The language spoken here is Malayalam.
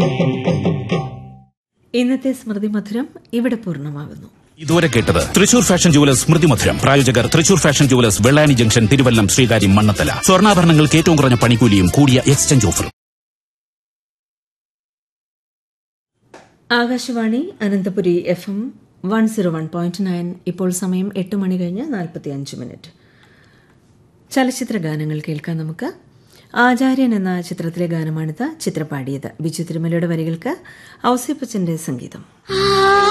ഇന്നത്തെ സ്മൃതി മധുരം ഇവിടെ പൂർണ്ണമാകുന്നു ഇതുവരെ കേട്ടത് തൃശൂർ ഫാഷൻ ജുവലേഴ്സ് സ്മൃതി മധുരം പ്രായോജകർ Thrissur fashion jewellers Vellani junction Thiruvallam Sreekaryam Mannathala സ്വർണ്ണാഭരണങ്ങൾക്ക് ഏറ്റവും കുറഞ്ഞ പണിക്കൂലിയും കൂടിയ എക്സ്ചേഞ്ച് ഓഫറും Akashvani Ananthapuri F M one zero one point nine ഇപ്പോൾ സമയം എട്ട് മണി കഴിഞ്ഞ് നാൽപ്പത്തി അഞ്ച് മിനിറ്റ് ചലച്ചിത്ര ഗാനങ്ങൾ കേൾക്കാം നമുക്ക് ആചാര്യൻ എന്ന ചിത്രത്തിലെ ഗാനമാണിത് ചിത്രപാടിയത് ബിജു തിരുമലയുടെ വരികൾക്ക് ഔസേപ്പച്ചന്റെ സംഗീതം